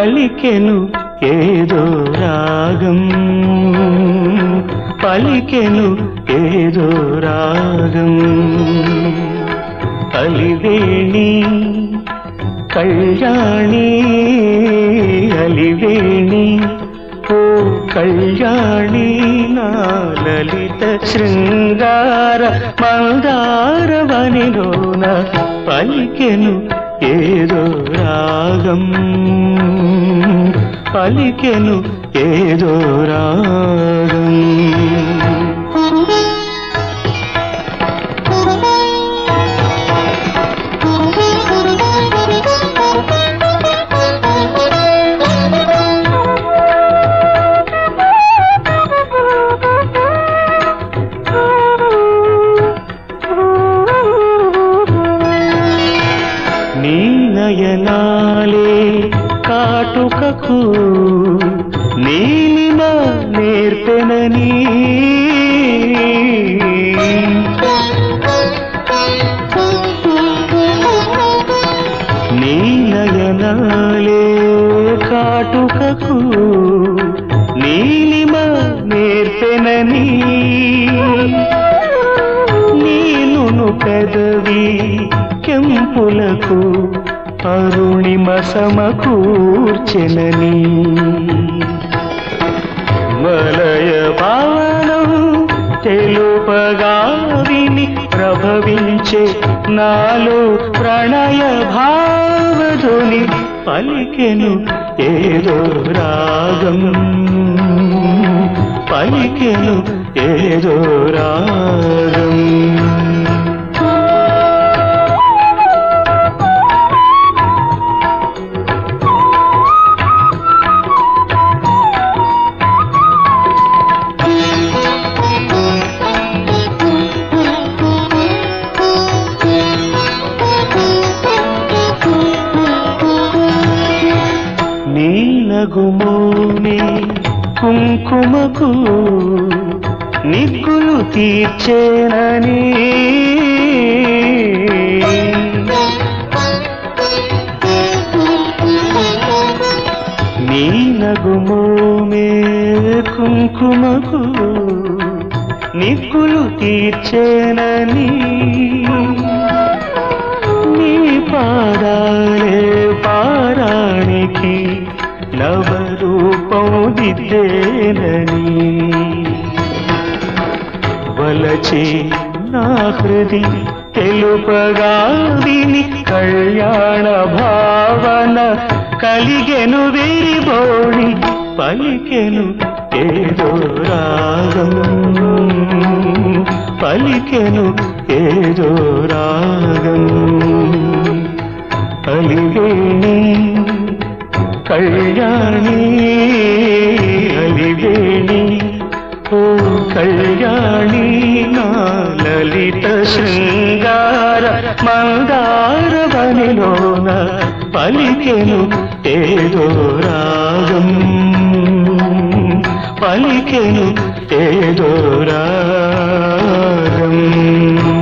పలికెను ఏదో రాగం పలికెను ఏదో రాగం అలివేణి కళ్యాణి అలివేణి ఓ కళ్యాణి నా లలిత శృంగార మందారవనిలోన పలికెను ఏదో రాగం పలికెను ఏదో రాగం నీ నయనాలే కాటుకకు నీలిమ నేర్పెనని నీ నయనాలే కాటుకకు నీలిమ నేర్పెనని నీనును పెదవి కెంపులకు అరుణిమ సమకూర్చెనని మలయ పావనం తెలుపగా విని ప్రభవించే నాలో ప్రణయ భావధుని పలికెను ఏదో రాగం పలికెను ఏదో రాగం నీ నగుమోని కుంకుమకు నిగ్గులు తీర్చేనని నీ నగుమోమే కుంకుమకు నిగ్గులు తీర్చేనని నీ పాదాలే పారానికి నవరూపం దిద్దేనని వలచి నా హృది తెలుపగా విని కళ్యాణ భావన కలిగెను విరిబోడి పలికెను ఏదో రాగం పలికెను ఏదో రాగం అలివేణి కళ్యాణి అలివేణి ఓ కళ్యాణి నా లలిత శృంగార మందారవనిలోన పలికెను ఏదో రాగం పలికెను ఏదో రాగం